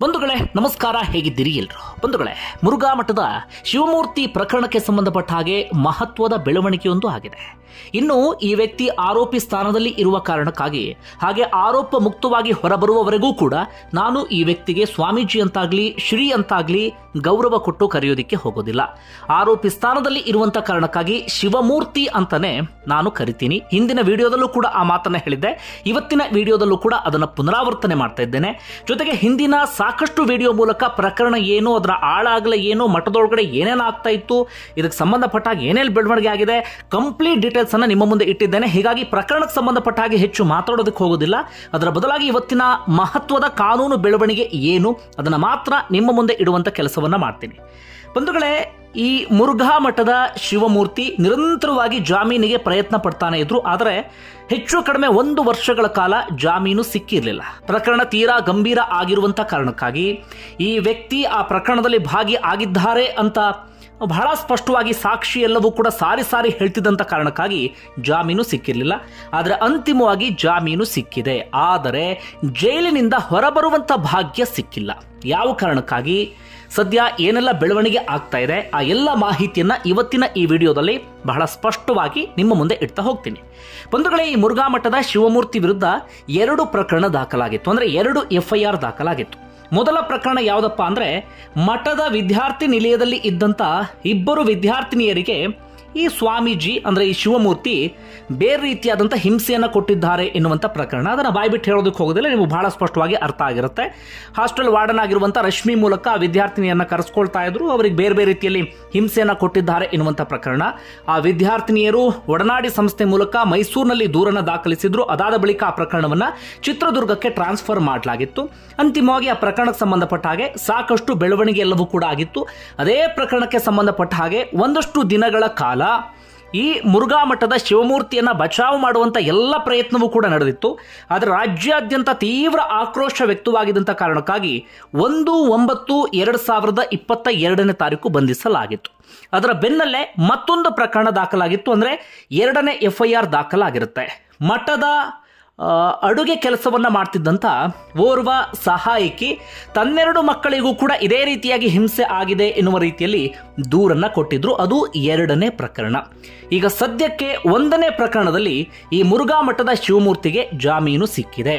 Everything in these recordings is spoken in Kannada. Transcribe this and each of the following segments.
ಬಂಧುಗಳೇ ನಮಸ್ಕಾರ ಹೇಗಿದ್ದೀರಿ ಎಲ್ರು ಬಂಧುಗಳೇ ಮುರುಘಾ ಮಠದ ಶಿವಮೂರ್ತಿ ಪ್ರಕರಣಕ್ಕೆ ಸಂಬಂಧಪಟ್ಟ ಹಾಗೆ ಮಹತ್ವದ ಬೆಳವಣಿಗೆಯೊಂದು ಆಗಿದೆ ಇನ್ನು ಈ ವ್ಯಕ್ತಿ ಆರೋಪಿ ಸ್ಥಾನದಲ್ಲಿ ಇರುವ ಕಾರಣಕ್ಕಾಗಿ ಹಾಗೆ ಆರೋಪ ಮುಕ್ತವಾಗಿ ಹೊರಬರುವವರೆಗೂ ಕೂಡ ನಾನು ಈ ವ್ಯಕ್ತಿಗೆ ಸ್ವಾಮೀಜಿ ಅಂತಾಗ್ಲಿ ಶ್ರೀ ಅಂತಾಗ್ಲಿ ಗೌರವ ಕೊಟ್ಟು ಕರೆಯೋದಿಕ್ಕೆ ಹೋಗೋದಿಲ್ಲ ಆರೋಪಿ ಸ್ಥಾನದಲ್ಲಿ ಇರುವಂತ ಕಾರಣಕ್ಕಾಗಿ ಶಿವಮೂರ್ತಿ ಅಂತಾನೆ ನಾನು ಕರಿತೀನಿ ಹಿಂದಿನ ವಿಡಿಯೋದಲ್ಲೂ ಕೂಡ ಆ ಮಾತನ್ನ ಹೇಳಿದ್ದೆ ಇವತ್ತಿನ ವಿಡಿಯೋದಲ್ಲೂ ಕೂಡ ಅದನ್ನು ಪುನರಾವರ್ತನೆ ಮಾಡ್ತಾ ಇದ್ದೇನೆ ಜೊತೆಗೆ ಹಿಂದಿನ ಸಾಕಷ್ಟು ವಿಡಿಯೋ ಮೂಲಕ ಪ್ರಕರಣ ಏನು ಅದರ ಆಳಾಗಲ ಏನು ಮಠದೊಳಗಡೆ ಏನೇನು ಆಗ್ತಾ ಇತ್ತು ಇದಕ್ಕೆ ಸಂಬಂಧಪಟ್ಟಾಗ ಏನೇನು ಬೆಳವಣಿಗೆ ಆಗಿದೆ ಕಂಪ್ಲೀಟ್ ಡೀಟೇಲ್ಸ್ ಅನ್ನ ನಿಮ್ಮ ಮುಂದೆ ಇಟ್ಟಿದ್ದೇನೆ ಹೀಗಾಗಿ ಪ್ರಕರಣಕ್ಕೆ ಸಂಬಂಧಪಟ್ಟ ಹಾಗೆ ಹೆಚ್ಚು ಮಾತಾಡೋದಕ್ಕೆ ಹೋಗೋದಿಲ್ಲ ಅದರ ಬದಲಾಗಿ ಇವತ್ತಿನ ಮಹತ್ವದ ಕಾನೂನು ಬೆಳವಣಿಗೆ ಏನು ಅದನ್ನ ಮಾತ್ರ ನಿಮ್ಮ ಮುಂದೆ ಇಡುವಂತ ಕೆಲಸವನ್ನ ಮಾಡ್ತೀನಿ ಬಂಧುಗಳೇ ಈ ಮುರುಘಾ ಮಠದ ಶಿವಮೂರ್ತಿ ನಿರಂತರವಾಗಿ ಜಾಮೀನಿಗೆ ಪ್ರಯತ್ನ ಪಡ್ತಾನೆ ಇದ್ರು ಆದರೆ ಹೆಚ್ಚು ಕಡಿಮೆ ಒಂದು ವರ್ಷಗಳ ಕಾಲ ಜಾಮೀನು ಸಿಕ್ಕಿರಲಿಲ್ಲ ಪ್ರಕರಣ ತೀರಾ ಗಂಭೀರ ಆಗಿರುವಂತ ಕಾರಣಕ್ಕಾಗಿ ಈ ವ್ಯಕ್ತಿ ಆ ಪ್ರಕರಣದಲ್ಲಿ ಭಾಗಿ ಆಗಿದ್ದಾರೆ ಅಂತ ಬಹಳ ಸ್ಪಷ್ಟವಾಗಿ ಸಾಕ್ಷಿ ಎಲ್ಲವೂ ಕೂಡ ಸಾರಿ ಸಾರಿ ಹೇಳ್ತಿದ್ದಂತ ಕಾರಣಕ್ಕಾಗಿ ಜಾಮೀನು ಸಿಕ್ಕಿರಲಿಲ್ಲ ಆದರೆ ಅಂತಿಮವಾಗಿ ಜಾಮೀನು ಸಿಕ್ಕಿದೆ ಆದರೆ ಜೈಲಿನಿಂದ ಹೊರಬರುವಂತ ಭಾಗ್ಯ ಸಿಕ್ಕಿಲ್ಲ ಯಾವ ಕಾರಣಕ್ಕಾಗಿ ಸದ್ಯ ಏನೆಲ್ಲ ಬೆಳವಣಿಗೆ ಆಗ್ತಾ ಇದೆ ಆ ಎಲ್ಲ ಮಾಹಿತಿಯನ್ನ ಇವತ್ತಿನ ಈ ವಿಡಿಯೋದಲ್ಲಿ ಬಹಳ ಸ್ಪಷ್ಟವಾಗಿ ನಿಮ್ಮ ಮುಂದೆ ಇಡ್ತಾ ಹೋಗ್ತೀನಿ ಬಂಧುಗಳೇ ಈ ಮುರುಘಾ ಮಠದ ಶಿವಮೂರ್ತಿ ವಿರುದ್ಧ ಎರಡು ಪ್ರಕರಣ ದಾಖಲಾಗಿತ್ತು ಅಂದ್ರೆ ಎರಡು ಎಫ್ಐಆರ್ ದಾಖಲಾಗಿತ್ತು ಮೊದಲ ಪ್ರಕರಣ ಯಾವುದಪ್ಪ ಅಂದ್ರೆ ಮಠದ ವಿದ್ಯಾರ್ಥಿ ನಿಲಯದಲ್ಲಿ ಇದ್ದಂತ ಇಬ್ಬರು ವಿದ್ಯಾರ್ಥಿನಿಯರಿಗೆ ಈ ಸ್ವಾಮೀಜಿ ಅಂದ್ರೆ ಈ ಶಿವಮೂರ್ತಿ ಬೇರೆ ರೀತಿಯಾದಂಥ ಹಿಂಸೆಯನ್ನು ಕೊಟ್ಟಿದ್ದಾರೆ ಎನ್ನುವಂಥ ಪ್ರಕರಣ ಅದನ್ನು ಬಾಯ್ಬಿಟ್ಟು ಹೇಳೋದಕ್ಕೆ ಹೋಗೋದಿಲ್ಲ ನೀವು ಬಹಳ ಸ್ಪಷ್ಟವಾಗಿ ಅರ್ಥ ಆಗಿರುತ್ತೆ ಹಾಸ್ಟೆಲ್ ವಾರ್ಡನ್ ಆಗಿರುವಂಥ ರಶ್ಮಿ ಮೂಲಕ ಆ ವಿದ್ಯಾರ್ಥಿನಿಯನ್ನ ಕರೆಸ್ಕೊಳ್ತಾ ಇದ್ರು ಅವರಿಗೆ ಬೇರೆ ಬೇರೆ ರೀತಿಯಲ್ಲಿ ಹಿಂಸೆಯನ್ನು ಕೊಟ್ಟಿದ್ದಾರೆ ಎನ್ನುವಂಥ ಪ್ರಕರಣ ಆ ವಿದ್ಯಾರ್ಥಿನಿಯರು ಒಡನಾಡಿ ಸಂಸ್ಥೆ ಮೂಲಕ ಮೈಸೂರಿನಲ್ಲಿ ದೂರನ್ನ ದಾಖಲಿಸಿದ್ರು ಅದಾದ ಬಳಿಕ ಆ ಪ್ರಕರಣವನ್ನ ಚಿತ್ರದುರ್ಗಕ್ಕೆ ಟ್ರಾನ್ಸ್ಫರ್ ಮಾಡಲಾಗಿತ್ತು ಅಂತಿಮವಾಗಿ ಆ ಪ್ರಕರಣಕ್ಕೆ ಸಂಬಂಧಪಟ್ಟ ಹಾಗೆ ಸಾಕಷ್ಟು ಬೆಳವಣಿಗೆ ಎಲ್ಲವೂ ಕೂಡ ಆಗಿತ್ತು ಅದೇ ಪ್ರಕರಣಕ್ಕೆ ಸಂಬಂಧಪಟ್ಟ ಹಾಗೆ ಒಂದಷ್ಟು ದಿನಗಳ ಕಾಲ ಈ ಮುರುಘಾ ಮಠದ ಶಿವಮೂರ್ತಿಯನ್ನ ಬಚಾವ್ ಮಾಡುವಂತ ಎಲ್ಲ ಪ್ರಯತ್ನವೂ ಕೂಡ ನಡೆದಿತ್ತು ಆದರೆ ರಾಜ್ಯಾದ್ಯಂತ ತೀವ್ರ ಆಕ್ರೋಶ ವ್ಯಕ್ತವಾಗಿದ್ದಂಥ ಕಾರಣಕ್ಕಾಗಿ ಒಂದು ಒಂಬತ್ತು ಎರಡು ಸಾವಿರದ ಇಪ್ಪತ್ತ ಎರಡನೇ ತಾರೀಕು ಬಂಧಿಸಲಾಗಿತ್ತು ಅದರ ಬೆನ್ನಲ್ಲೇ ಮತ್ತೊಂದು ಪ್ರಕರಣ ದಾಖಲಾಗಿತ್ತು ಅಂದ್ರೆ ಎರಡನೇ ಎಫ್ಐಆರ್ ದಾಖಲಾಗಿರುತ್ತೆ ಮಠದ ಆ, ಅಡುಗೆ ಕೆಲಸವನ್ನ ಮಾಡ್ತಿದ್ದಂಥ ಓರ್ವ ಸಹಾಯಕಿ ತನ್ನೆರಡು ಮಕ್ಕಳಿಗೂ ಕೂಡ ಇದೇ ರೀತಿಯಾಗಿ ಹಿಂಸೆ ಆಗಿದೆ ಎನ್ನುವ ರೀತಿಯಲ್ಲಿ ದೂರನ್ನ ಕೊಟ್ಟಿದ್ರು ಅದು ಎರಡನೇ ಪ್ರಕರಣ ಈಗ ಸದ್ಯಕ್ಕೆ ಒಂದನೇ ಪ್ರಕರಣದಲ್ಲಿ ಈ ಮುರುಘಾ ಮಠದ ಶಿವಮೂರ್ತಿಗೆ ಜಾಮೀನು ಸಿಕ್ಕಿದೆ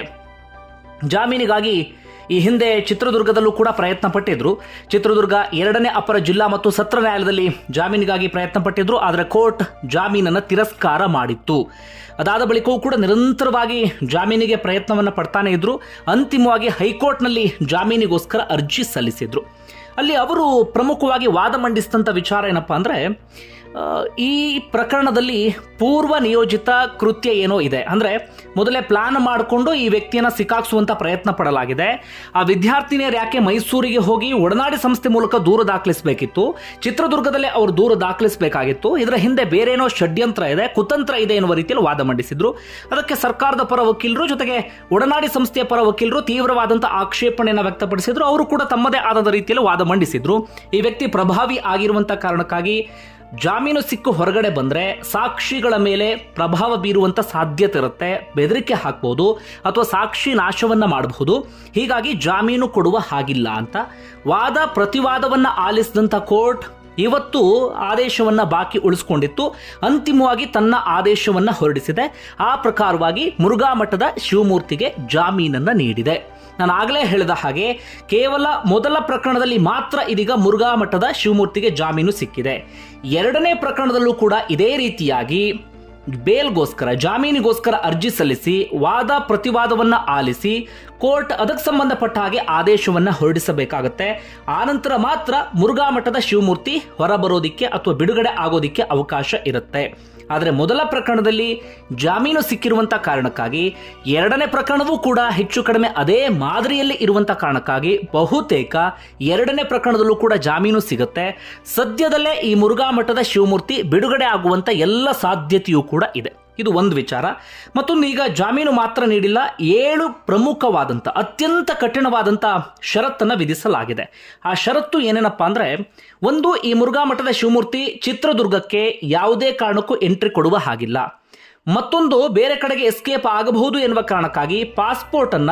ಜಾಮೀನಿಗಾಗಿ ಈ ಹಿಂದೆ ಚಿತ್ರದುರ್ಗದಲ್ಲೂ ಕೂಡ ಪ್ರಯತ್ನ ಪಟ್ಟಿದ್ರು ಚಿತ್ರದುರ್ಗ ಎರಡನೇ ಅಪರ ಜಿಲ್ಲಾ ಮತ್ತು ಸತ್ರ ನ್ಯಾಯಾಲಯದಲ್ಲಿ ಜಾಮೀನಿಗಾಗಿ ಪ್ರಯತ್ನ ಪಟ್ಟಿದ್ರು ಆದರೆ ಕೋರ್ಟ್ ಜಾಮೀನನ್ನು ತಿರಸ್ಕಾರ ಮಾಡಿತ್ತು ಅದಾದ ಬಳಿಕವೂ ಕೂಡ ನಿರಂತರವಾಗಿ ಜಾಮೀನಿಗೆ ಪ್ರಯತ್ನವನ್ನು ಪಡ್ತಾನೆ ಇದ್ರು ಅಂತಿಮವಾಗಿ ಹೈಕೋರ್ಟ್ನಲ್ಲಿ ಜಾಮೀನಿಗೋಸ್ಕರ ಅರ್ಜಿ ಸಲ್ಲಿಸಿದ್ರು ಅಲ್ಲಿ ಅವರು ಪ್ರಮುಖವಾಗಿ ವಾದ ಮಂಡಿಸಿದಂಥ ವಿಚಾರ ಏನಪ್ಪಾ ಅಂದ್ರೆ ಆ, ಈ ಪ್ರಕರಣದಲ್ಲಿ ಪೂರ್ವ ನಿಯೋಜಿತ ಕೃತ್ಯ ಏನೋ ಇದೆ ಅಂದ್ರೆ ಮೊದಲೇ ಪ್ಲಾನ್ ಮಾಡಿಕೊಂಡು ಈ ವ್ಯಕ್ತಿಯನ್ನ ಸಿಕ್ಕಾಕ್ಸುವಂತ ಪ್ರಯತ್ನ ಪಡಲಾಗಿದೆ ಆ ವಿದ್ಯಾರ್ಥಿನಿಯರು ಯಾಕೆ ಮೈಸೂರಿಗೆ ಹೋಗಿ ಒಡನಾಡಿ ಸಂಸ್ಥೆ ಮೂಲಕ ದೂರ ದಾಖಲಿಸಬೇಕಿತ್ತು ಚಿತ್ರದುರ್ಗದಲ್ಲೇ ಅವರು ದೂರ ದಾಖಲಿಸಬೇಕಾಗಿತ್ತು ಇದರ ಹಿಂದೆ ಬೇರೇನೋ ಷಡ್ಯಂತ್ರ ಇದೆ ಕುತಂತ್ರ ಇದೆ ಎನ್ನುವ ರೀತಿಯಲ್ಲಿ ವಾದ ಮಂಡಿಸಿದ್ರು ಅದಕ್ಕೆ ಸರ್ಕಾರದ ಪರ ವಕೀಲರು ಜೊತೆಗೆ ಒಡನಾಡಿ ಸಂಸ್ಥೆಯ ಪರ ವಕೀಲರು ತೀವ್ರವಾದಂತಹ ಆಕ್ಷೇಪಣೆಯನ್ನು ವ್ಯಕ್ತಪಡಿಸಿದ್ರು ಅವರು ಕೂಡ ತಮ್ಮದೇ ಆದ ರೀತಿಯಲ್ಲಿ ವಾದ ಮಂಡಿಸಿದ್ರು ಈ ವ್ಯಕ್ತಿ ಪ್ರಭಾವಿ ಆಗಿರುವಂತ ಕಾರಣಕ್ಕಾಗಿ ಜಾಮೀನು ಸಿಕ್ಕು ಹೊರಗಡೆ ಬಂದ್ರೆ ಸಾಕ್ಷಿಗಳ ಮೇಲೆ ಪ್ರಭಾವ ಬೀರುವಂತ ಸಾಧ್ಯತೆ ಇರುತ್ತೆ ಬೆದರಿಕೆ ಹಾಕ್ಬೋದು ಅಥವಾ ಸಾಕ್ಷಿ ನಾಶವನ್ನ ಮಾಡಬಹುದು ಹೀಗಾಗಿ ಜಾಮೀನು ಕೊಡುವ ಹಾಗಿಲ್ಲ ಅಂತ ವಾದ ಪ್ರತಿವಾದವನ್ನ ಆಲಿಸಿದಂತ ಕೋರ್ಟ್ ಇವತ್ತು ಆದೇಶವನ್ನ ಬಾಕಿ ಉಳಿಸ್ಕೊಂಡಿತ್ತು ಅಂತಿಮವಾಗಿ ತನ್ನ ಆದೇಶವನ್ನ ಹೊರಡಿಸಿದೆ ಆ ಪ್ರಕಾರವಾಗಿ ಮುರುಘಾ ಮಠದ ಶಿವಮೂರ್ತಿಗೆ ಜಾಮೀನನ್ನ ನೀಡಿದೆ ನಾನು ಆಗಲೇ ಹೇಳಿದ ಹಾಗೆ ಕೇವಲ ಮೊದಲ ಪ್ರಕರಣದಲ್ಲಿ ಮಾತ್ರ ಇದೀಗ ಮುರುಘಾ ಮಠದ ಶಿವಮೂರ್ತಿಗೆ ಜಾಮೀನು ಸಿಕ್ಕಿದೆ ಎರಡನೇ ಪ್ರಕರಣದಲ್ಲೂ ಕೂಡ ಇದೇ ರೀತಿಯಾಗಿ ಬೇಲ್ಗೋಸ್ಕರ ಜಾಮೀನಿಗೋಸ್ಕರ ಅರ್ಜಿ ಸಲ್ಲಿಸಿ ವಾದ ಪ್ರತಿವಾದವನ್ನ ಆಲಿಸಿ ಕೋರ್ಟ್ ಅದಕ್ಕೆ ಸಂಬಂಧಪಟ್ಟ ಹಾಗೆ ಆದೇಶವನ್ನ ಹೊರಡಿಸಬೇಕಾಗತ್ತೆ ಆನಂತರ ಮಾತ್ರ ಮುರುಘಾ ಮಠದ ಶಿವಮೂರ್ತಿ ಹೊರಬರೋದಿಕ್ಕೆ ಅಥವಾ ಬಿಡುಗಡೆ ಆಗೋದಿಕ್ಕೆ ಅವಕಾಶ ಇರುತ್ತೆ ಆದರೆ ಮೊದಲ ಪ್ರಕರಣದಲ್ಲಿ ಜಾಮೀನು ಸಿಕ್ಕಿರುವಂತ ಕಾರಣಕ್ಕಾಗಿ ಎರಡನೇ ಪ್ರಕರಣವೂ ಕೂಡ ಹೆಚ್ಚು ಕಡಿಮೆ ಅದೇ ಮಾದರಿಯಲ್ಲಿ ಇರುವಂತ ಕಾರಣಕ್ಕಾಗಿ ಬಹುತೇಕ ಎರಡನೇ ಪ್ರಕರಣದಲ್ಲೂ ಕೂಡ ಜಾಮೀನು ಸಿಗುತ್ತೆ ಸದ್ಯದಲ್ಲೇ ಈ ಮುರುಘಾ ಮಠದ ಶಿವಮೂರ್ತಿ ಬಿಡುಗಡೆ ಆಗುವಂತ ಎಲ್ಲ ಸಾಧ್ಯತೆಯೂ ಕೂಡ ಇದೆ ಇದು ಒಂದು ವಿಚಾರ ಮತ್ತೊಂದು ಈಗ ಜಾಮೀನು ಮಾತ್ರ ನೀಡಿಲ್ಲ ಏಳು ಪ್ರಮುಖವಾದಂಥ ಅತ್ಯಂತ ಕಠಿಣವಾದಂಥ ಷರತ್ತನ್ನ ವಿಧಿಸಲಾಗಿದೆ ಆ ಷರತ್ತು ಏನೇನಪ್ಪಾ ಅಂದ್ರೆ ಒಂದು ಈ ಮುರುಘಾ ಮಠದ ಶಿವಮೂರ್ತಿ ಚಿತ್ರದುರ್ಗಕ್ಕೆ ಯಾವುದೇ ಕಾರಣಕ್ಕೂ ಎಂಟ್ರಿ ಕೊಡುವ ಹಾಗಿಲ್ಲ ಮತ್ತೊಂದು ಬೇರೆ ಕಡೆಗೆ ಎಸ್ಕೇಪ್ ಆಗಬಹುದು ಎನ್ನುವ ಕಾರಣಕ್ಕಾಗಿ ಪಾಸ್ಪೋರ್ಟ್ ಅನ್ನ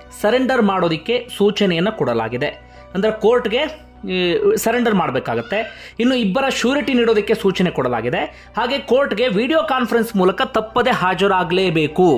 ಸರೆಂಡರ್ ಮಾಡೋದಕ್ಕೆ ಸೂಚನೆಯನ್ನು ಕೊಡಲಾಗಿದೆ ಅಂದರೆ ಕೋರ್ಟ್ಗೆ ಸರೆಂಡರ್ ಮಾಡಬೇಕಾಗತ್ತೆ ಇನ್ನು ಇಬ್ಬರ ಶ್ಯೂರಿಟಿ ನೀಡೋದಕ್ಕೆ ಸೂಚನೆ ಕೊಡಲಾಗಿದೆ ಹಾಗೆ ಕೋರ್ಟ್ಗೆ ವಿಡಿಯೋ ಕಾನ್ಫರೆನ್ಸ್ ಮೂಲಕ ತಪ್ಪದೆ ಹಾಜರಾಗಲೇಬೇಕು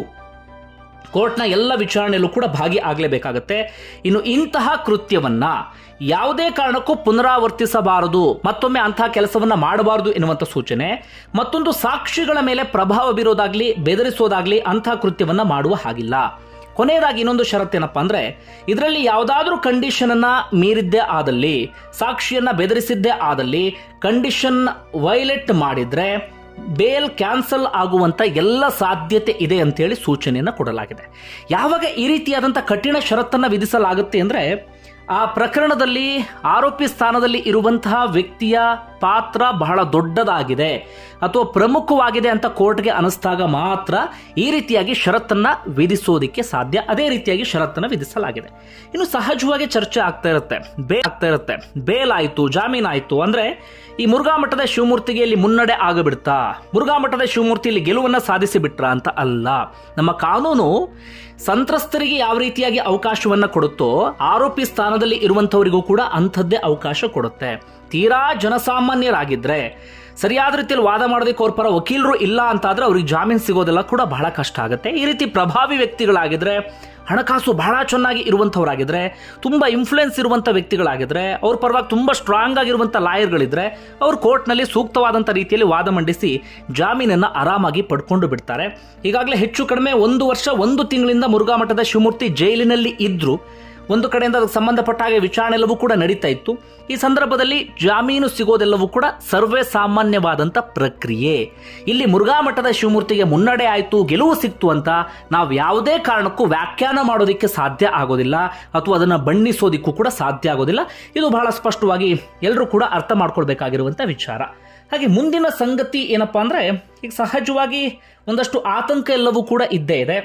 ಕೋರ್ಟ್ನ ಎಲ್ಲ ವಿಚಾರಣೆಯಲ್ಲೂ ಕೂಡ ಭಾಗಿ ಆಗಲೇಬೇಕಾಗತ್ತೆ ಇನ್ನು ಇಂತಹ ಕೃತ್ಯವನ್ನ ಯಾವುದೇ ಕಾರಣಕ್ಕೂ ಪುನರಾವರ್ತಿಸಬಾರದು ಮತ್ತೊಮ್ಮೆ ಅಂತಹ ಕೆಲಸವನ್ನ ಮಾಡಬಾರದು ಎನ್ನುವಂಥ ಸೂಚನೆ ಮತ್ತೊಂದು ಸಾಕ್ಷಿಗಳ ಮೇಲೆ ಪ್ರಭಾವ ಬೀರೋದಾಗ್ಲಿ ಬೆದರಿಸೋದಾಗ್ಲಿ ಅಂತಹ ಕೃತ್ಯವನ್ನ ಮಾಡುವ ಹಾಗಿಲ್ಲ ಕೊನೆಯದಾಗಿ ಇನ್ನೊಂದು ಷರತ್ತೇನಪ್ಪ ಅಂದ್ರೆ ಇದರಲ್ಲಿ ಯಾವುದಾದ್ರೂ ಕಂಡೀಷನ್ ಅನ್ನ ಮೀರಿದ್ದೇ ಆದಲ್ಲಿ ಸಾಕ್ಷಿಯನ್ನ ಬೆದರಿಸಿದ್ದೇ ಆದಲ್ಲಿ ಕಂಡೀಷನ್ ವೈಲೇಟ್ ಮಾಡಿದ್ರೆ ಬೇಲ್ ಕ್ಯಾನ್ಸಲ್ ಆಗುವಂತ ಎಲ್ಲ ಸಾಧ್ಯತೆ ಇದೆ ಅಂತೇಳಿ ಸೂಚನೆಯನ್ನು ಕೊಡಲಾಗಿದೆ ಯಾವಾಗ ಈ ರೀತಿಯಾದಂಥ ಕಠಿಣ ಷರತ್ತನ್ನು ವಿಧಿಸಲಾಗುತ್ತೆ ಅಂದರೆ ಆ ಪ್ರಕರಣದಲ್ಲಿ ಆರೋಪಿ ಸ್ಥಾನದಲ್ಲಿ ಇರುವಂತಹ ವ್ಯಕ್ತಿಯ ಪಾತ್ರ ಬಹಳ ದೊಡ್ಡದಾಗಿದೆ ಅಥವಾ ಪ್ರಮುಖವಾಗಿದೆ ಅಂತ ಕೋರ್ಟ್ಗೆ ಅನಿಸಿದಾಗ ಮಾತ್ರ ಈ ರೀತಿಯಾಗಿ ಷರತ್ತನ್ನ ವಿಧಿಸೋದಿಕ್ಕೆ ಸಾಧ್ಯ ಅದೇ ರೀತಿಯಾಗಿ ಷರತ್ತನ್ನ ವಿಧಿಸಲಾಗಿದೆ ಇನ್ನು ಸಹಜವಾಗಿ ಚರ್ಚೆ ಆಗ್ತಾ ಇರುತ್ತೆ ಬೇಲ್ ಆಗ್ತಾ ಇರುತ್ತೆ ಬೇಲ್ ಆಯ್ತು ಜಾಮೀನ್ ಆಯ್ತು ಅಂದ್ರೆ ಈ ಮುರುಘಾ ಮಠದ ಶಿವಮೂರ್ತಿಗೆ ಇಲ್ಲಿ ಮುನ್ನಡೆ ಆಗಬಿಡ್ತಾ ಮುರುಘಾ ಮಠದ ಶಿವಮೂರ್ತಿ ಇಲ್ಲಿ ಗೆಲುವನ್ನ ಸಾಧಿಸಿ ಬಿಟ್ರ ಅಂತ ಅಲ್ಲ ನಮ್ಮ ಕಾನೂನು ಸಂತ್ರಸ್ತರಿಗೆ ಯಾವ ರೀತಿಯಾಗಿ ಅವಕಾಶವನ್ನ ಕೊಡುತ್ತೋ ಆರೋಪಿ ಸ್ಥಾನದಲ್ಲಿ ಇರುವಂತವರಿಗೂ ಕೂಡ ಅಂಥದ್ದೇ ಅವಕಾಶ ಕೊಡುತ್ತೆ ತೀರಾ ಜನಸಾಮಾನ್ಯರಾಗಿದ್ರೆ ಸರಿಯಾದ ರೀತಿಯಲ್ಲಿ ವಾದ ಮಾಡೋದಕ್ಕೆ ಅವ್ರ ಪರ ವಕೀಲರು ಇಲ್ಲ ಅಂತಾದ್ರೆ ಅವ್ರಿಗೆ ಜಾಮೀನು ಸಿಗೋದೆಲ್ಲ ಕೂಡ ಬಹಳ ಕಷ್ಟ ಆಗುತ್ತೆ ಈ ರೀತಿ ಪ್ರಭಾವಿ ವ್ಯಕ್ತಿಗಳಾಗಿದ್ರೆ ಹಣಕಾಸು ಬಹಳ ಚೆನ್ನಾಗಿ ಇರುವಂಥವ್ರಾಗಿದ್ರೆ ತುಂಬ ಇನ್ಫ್ಲುಯೆನ್ಸ್ ಇರುವಂಥ ವ್ಯಕ್ತಿಗಳಾಗಿದ್ರೆ ಅವ್ರ ಪರವಾಗಿ ತುಂಬ ಸ್ಟ್ರಾಂಗ್ ಆಗಿರುವಂಥ ಲಾಯರ್ಗಳಿದ್ರೆ ಅವ್ರು ಕೋರ್ಟ್ನಲ್ಲಿ ಸೂಕ್ತವಾದಂಥ ರೀತಿಯಲ್ಲಿ ವಾದ ಮಂಡಿಸಿ ಜಾಮೀನನ್ನು ಆರಾಮಾಗಿ ಪಡ್ಕೊಂಡು ಬಿಡ್ತಾರೆ ಈಗಾಗಲೇ ಹೆಚ್ಚು ಕಡಿಮೆ ಒಂದು ವರ್ಷ ಒಂದು ತಿಂಗಳಿಂದ ಮುರುಘಾ ಮಠದ ಶಿವಮೂರ್ತಿ ಜೈಲಿನಲ್ಲಿ ಇದ್ರು ಒಂದು ಕಡೆಯಿಂದ ಅದಕ್ಕೆ ಸಂಬಂಧಪಟ್ಟ ಹಾಗೆ ವಿಚಾರಣೆ ಎಲ್ಲವೂ ಕೂಡ ನಡೀತಾ ಇತ್ತು ಈ ಸಂದರ್ಭದಲ್ಲಿ ಜಾಮೀನು ಸಿಗೋದೆಲ್ಲವೂ ಕೂಡ ಸರ್ವೇ ಸಾಮಾನ್ಯವಾದಂಥ ಪ್ರಕ್ರಿಯೆ ಇಲ್ಲಿ ಮುರುಘಾ ಮಠದ ಶಿವಮೂರ್ತಿಗೆ ಮುನ್ನಡೆ ಆಯಿತು ಗೆಲುವು ಸಿಕ್ತು ಅಂತ ನಾವು ಯಾವುದೇ ಕಾರಣಕ್ಕೂ ವ್ಯಾಖ್ಯಾನ ಮಾಡೋದಕ್ಕೆ ಸಾಧ್ಯ ಆಗೋದಿಲ್ಲ ಅಥವಾ ಅದನ್ನು ಬಣ್ಣಿಸೋದಿಕ್ಕೂ ಕೂಡ ಸಾಧ್ಯ ಆಗೋದಿಲ್ಲ ಇದು ಬಹಳ ಸ್ಪಷ್ಟವಾಗಿ ಎಲ್ಲರೂ ಕೂಡ ಅರ್ಥ ಮಾಡ್ಕೊಳ್ಬೇಕಾಗಿರುವಂಥ ವಿಚಾರ ಹಾಗೆ ಮುಂದಿನ ಸಂಗತಿ ಏನಪ್ಪಾ ಅಂದರೆ ಈಗ ಸಹಜವಾಗಿ ಒಂದಷ್ಟು ಆತಂಕ ಎಲ್ಲವೂ ಕೂಡ ಇದ್ದೇ ಇದೆ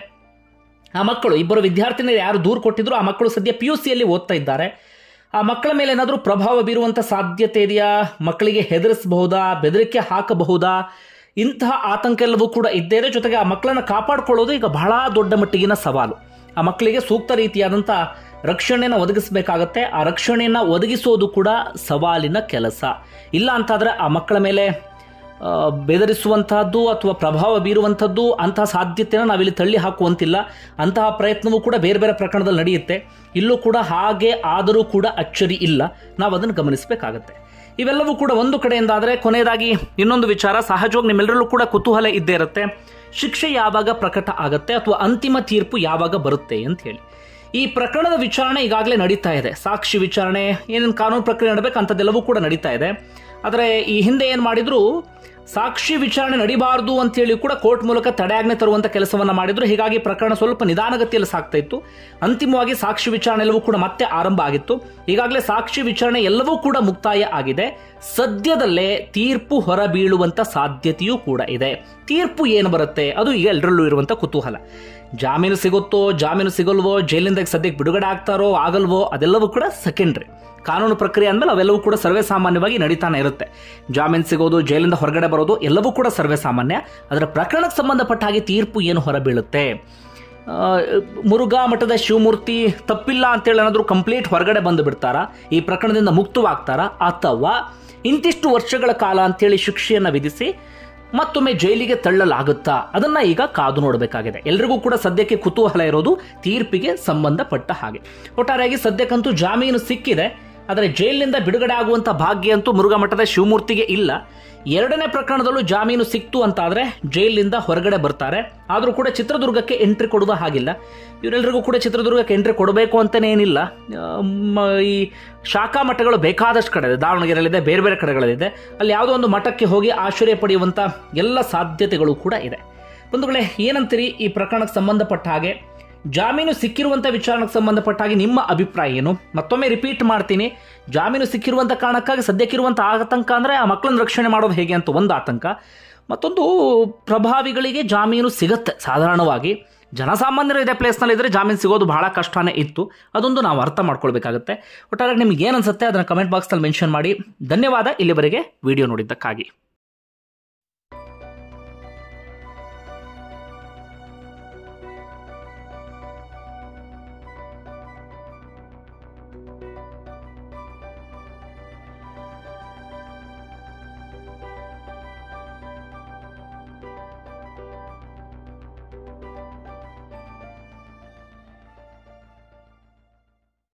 ಆ ಮಕ್ಕಳು ಇಬ್ಬರು ವಿದ್ಯಾರ್ಥಿನಿಯರು ಯಾರು ದೂರು ಕೊಟ್ಟಿದ್ರು ಆ ಮಕ್ಕಳು ಸದ್ಯ ಪಿ ಯು ಸಿಯಲ್ಲಿ ಓದ್ತಾ ಇದ್ದಾರೆ ಆ ಮಕ್ಕಳ ಮೇಲೆ ಏನಾದರೂ ಪ್ರಭಾವ ಬೀರುವಂಥ ಸಾಧ್ಯತೆ ಇದೆಯಾ ಮಕ್ಕಳಿಗೆ ಹೆದರಿಸಬಹುದಾ ಬೆದರಿಕೆ ಹಾಕಬಹುದಾ ಇಂತಹ ಆತಂಕ ಎಲ್ಲವೂ ಕೂಡ ಇದ್ದೇ ಇದೆ ಜೊತೆಗೆ ಆ ಮಕ್ಕಳನ್ನು ಕಾಪಾಡಿಕೊಳ್ಳೋದು ಈಗ ಬಹಳ ದೊಡ್ಡ ಮಟ್ಟಿಗಿನ ಸವಾಲು ಆ ಮಕ್ಕಳಿಗೆ ಸೂಕ್ತ ರೀತಿಯಾದಂಥ ರಕ್ಷಣೆಯನ್ನು ಒದಗಿಸಬೇಕಾಗತ್ತೆ ಆ ರಕ್ಷಣೆಯನ್ನು ಒದಗಿಸೋದು ಕೂಡ ಸವಾಲಿನ ಕೆಲಸ ಇಲ್ಲ ಅಂತಾದರೆ ಆ ಮಕ್ಕಳ ಮೇಲೆ ಆ, ಬೆದರಿಸುವಂತಹದ್ದು ಅಥವಾ ಪ್ರಭಾವ ಬೀರುವಂಥದ್ದು ಅಂತಹ ಸಾಧ್ಯತೆಯನ್ನು ನಾವಿಲ್ಲಿ ತಳ್ಳಿ ಹಾಕುವಂತಿಲ್ಲ ಅಂತಹ ಪ್ರಯತ್ನವೂ ಕೂಡ ಬೇರೆ ಬೇರೆ ಪ್ರಕರಣದಲ್ಲಿ ನಡೆಯುತ್ತೆ ಇಲ್ಲೂ ಕೂಡ ಹಾಗೆ ಆದರೂ ಕೂಡ ಅಚ್ಚರಿ ಇಲ್ಲ ನಾವು ಅದನ್ನು ಗಮನಿಸಬೇಕಾಗತ್ತೆ ಇವೆಲ್ಲವೂ ಕೂಡ ಒಂದು ಕಡೆಯಿಂದ ಆದರೆ ಕೊನೆಯದಾಗಿ ಇನ್ನೊಂದು ವಿಚಾರ ಸಹಜವಾಗಿ ನಿಮ್ಮೆಲ್ಲರಲ್ಲೂ ಕೂಡ ಕುತೂಹಲ ಇದ್ದೇ ಇರುತ್ತೆ ಶಿಕ್ಷೆ ಯಾವಾಗ ಪ್ರಕಟ ಆಗತ್ತೆ ಅಥವಾ ಅಂತಿಮ ತೀರ್ಪು ಯಾವಾಗ ಬರುತ್ತೆ ಅಂತ ಹೇಳಿ ಈ ಪ್ರಕರಣದ ವಿಚಾರಣೆ ಈಗಾಗಲೇ ನಡೀತಾ ಇದೆ ಸಾಕ್ಷಿ ವಿಚಾರಣೆ ಏನೇನು ಕಾನೂನು ಪ್ರಕ್ರಿಯೆ ನಡಬೇಕು ಅಂಥದ್ದೆಲ್ಲವೂ ಕೂಡ ನಡೀತಾ ಇದೆ ಆದರೆ ಈ ಹಿಂದೆ ಏನು ಮಾಡಿದ್ರು ಸಾಕ್ಷಿ ವಿಚಾರಣೆ ನಡಿಬಾರದು ಅಂತೇಳಿ ಕೂಡ ಕೋರ್ಟ್ ಮೂಲಕ ತಡೆಯಾಜ್ಞೆ ತರುವಂತ ಕೆಲಸವನ್ನ ಮಾಡಿದ್ರು ಹೀಗಾಗಿ ಪ್ರಕರಣ ಸ್ವಲ್ಪ ನಿಧಾನಗತಿಯಲ್ಲಿ ಸಾಗ್ತಾ ಇತ್ತು ಅಂತಿಮವಾಗಿ ಸಾಕ್ಷಿ ವಿಚಾರಣೆ ಎಲ್ಲವೂ ಕೂಡ ಮತ್ತೆ ಆರಂಭ ಆಗಿತ್ತು ಈಗಾಗಲೇ ಸಾಕ್ಷಿ ವಿಚಾರಣೆ ಎಲ್ಲವೂ ಕೂಡ ಮುಕ್ತಾಯ ಆಗಿದೆ ಸದ್ಯದಲ್ಲೇ ತೀರ್ಪು ಹೊರಬೀಳುವಂತ ಸಾಧ್ಯತೆಯೂ ಕೂಡ ಇದೆ ತೀರ್ಪು ಏನು ಬರುತ್ತೆ ಅದು ಈಗ ಎಲ್ಲರಲ್ಲೂ ಇರುವಂತ ಕುತೂಹಲ ಜಾಮೀನು ಸಿಗುತ್ತೋ ಜಾಮೀನು ಸಿಗಲ್ವೋ ಜೈಲಿಂದ ಸದ್ಯಕ್ಕೆ ಬಿಡುಗಡೆ ಆಗ್ತಾರೋ ಆಗಲ್ವೋ ಅದೆಲ್ಲವೂ ಕೂಡ ಸೆಕೆಂಡ್ರಿ ಕಾನೂನು ಪ್ರಕ್ರಿಯೆ ಅಂದಮೇಲೆ ಅವೆಲ್ಲವೂ ಕೂಡ ಸರ್ವೇ ಸಾಮಾನ್ಯವಾಗಿ ನಡೀತಾನೆ ಇರುತ್ತೆ ಜಾಮೀನು ಸಿಗೋದು ಜೈಲಿಂದ ಹೊರಗಡೆ ಬರೋದು ಎಲ್ಲವೂ ಕೂಡ ಸರ್ವೇ ಸಾಮಾನ್ಯ ಅದರ ಪ್ರಕರಣಕ್ಕೆ ಸಂಬಂಧಪಟ್ಟ ಹಾಗೆ ತೀರ್ಪು ಏನು ಹೊರಬೀಳುತ್ತೆ ಆ, ಮುರುಘಾ ಮಠದ ಶಿವಮೂರ್ತಿ ತಪ್ಪಿಲ್ಲ ಅಂತೇಳಿ ಏನಾದರೂ ಕಂಪ್ಲೀಟ್ ಹೊರಗಡೆ ಬಂದು ಬಿಡ್ತಾರಾ ಈ ಪ್ರಕರಣದಿಂದ ಮುಕ್ತವಾಗ್ತಾರಾ ಅಥವಾ ಇಂತಿಷ್ಟು ವರ್ಷಗಳ ಕಾಲ ಅಂತೇಳಿ ಶಿಕ್ಷೆಯನ್ನು ವಿಧಿಸಿ ಮತ್ತೊಮ್ಮೆ ಜೈಲಿಗೆ ತಳ್ಳಲಾಗುತ್ತಾ ಅದನ್ನ ಈಗ ಕಾದು ನೋಡಬೇಕಾಗಿದೆ ಎಲ್ರಿಗೂ ಕೂಡ ಸದ್ಯಕ್ಕೆ ಕುತೂಹಲ ಇರೋದು ತೀರ್ಪಿಗೆ ಸಂಬಂಧಪಟ್ಟ ಹಾಗೆ ಒಟ್ಟಾರೆಯಾಗಿ ಸದ್ಯಕ್ಕಂತೂ ಜಾಮೀನು ಸಿಕ್ಕಿದೆ ಆದರೆ ಜೈಲಿನಿಂದ ಬಿಡುಗಡೆ ಆಗುವಂತ ಭಾಗ್ಯ ಅಂತೂ ಮುರುಘಾ ಮಠದ ಶಿವಮೂರ್ತಿಗೆ ಇಲ್ಲ ಎರಡನೇ ಪ್ರಕರಣದಲ್ಲೂ ಜಾಮೀನು ಸಿಕ್ತು ಅಂತಾದ್ರೆ ಜೈಲಿನಿಂದ ಹೊರಗಡೆ ಬರ್ತಾರೆ ಆದರೂ ಕೂಡ ಚಿತ್ರದುರ್ಗಕ್ಕೆ ಎಂಟ್ರಿ ಕೊಡುವ ಹಾಗಿಲ್ಲ ಇವರೆಲ್ಲರಿಗೂ ಕೂಡ ಚಿತ್ರದುರ್ಗಕ್ಕೆ ಎಂಟ್ರಿ ಕೊಡಬೇಕು ಅಂತಲೇ ಏನಿಲ್ಲ ಆ, ಮ- ಈ ಶಾಖಾ ಮಠಗಳು ಬೇಕಾದಷ್ಟು ಕಡೆ ಇದೆ ದಾವಣಗೆರೆಯಲ್ಲಿದೆ ಬೇರೆ ಬೇರೆ ಕಡೆಗಳಲ್ಲಿದೆ ಅಲ್ಲಿ ಯಾವುದೋ ಒಂದು ಮಠಕ್ಕೆ ಹೋಗಿ ಆಶ್ರಯ ಪಡೆಯುವಂಥ ಎಲ್ಲ ಸಾಧ್ಯತೆಗಳು ಕೂಡ ಇದೆ ಬಂಧುಗಳೇ ಏನಂತೀರಿ ಈ ಪ್ರಕರಣಕ್ಕೆ ಸಂಬಂಧಪಟ್ಟ ಹಾಗೆ ಜಾಮೀನು ಸಿಕ್ಕಿರುವಂಥ ವಿಚಾರಣೆಗೆ ಸಂಬಂಧಪಟ್ಟ ಹಾಗೆ ನಿಮ್ಮ ಅಭಿಪ್ರಾಯ ಏನು ಮತ್ತೊಮ್ಮೆ ರಿಪೀಟ್ ಮಾಡ್ತೀನಿ ಜಾಮೀನು ಸಿಕ್ಕಿರುವಂಥ ಕಾರಣಕ್ಕಾಗಿ ಸದ್ಯಕ್ಕಿರುವಂಥ ಆತಂಕ ಅಂದರೆ ಆ ಮಕ್ಕಳನ್ನ ರಕ್ಷಣೆ ಮಾಡೋದು ಹೇಗೆ ಅಂತ ಒಂದು ಆತಂಕ ಮತ್ತೊಂದು ಪ್ರಭಾವಿಗಳಿಗೆ ಜಾಮೀನು ಸಿಗುತ್ತೆ ಸಾಧಾರಣವಾಗಿ ಜನಸಾಮಾನ್ಯರು ಇದೇ ಪ್ಲೇಸ್ನಲ್ಲಿ ಇದ್ದರೆ ಜಾಮೀನು ಸಿಗೋದು ಬಹಳ ಕಷ್ಟನೇ ಇತ್ತು ಅದೊಂದು ನಾವು ಅರ್ಥ ಮಾಡ್ಕೊಳ್ಬೇಕಾಗುತ್ತೆ ಒಟ್ಟಾರೆ ನಿಮ್ಗೆ ಏನು ಅನ್ಸುತ್ತೆ ಅದನ್ನು ಕಮೆಂಟ್ ಬಾಕ್ಸ್ನಲ್ಲಿ ಮೆನ್ಷನ್ ಮಾಡಿ ಧನ್ಯವಾದ ಇಲ್ಲಿವರೆಗೆ ವಿಡಿಯೋ ನೋಡಿದ್ದಕ್ಕಾಗಿ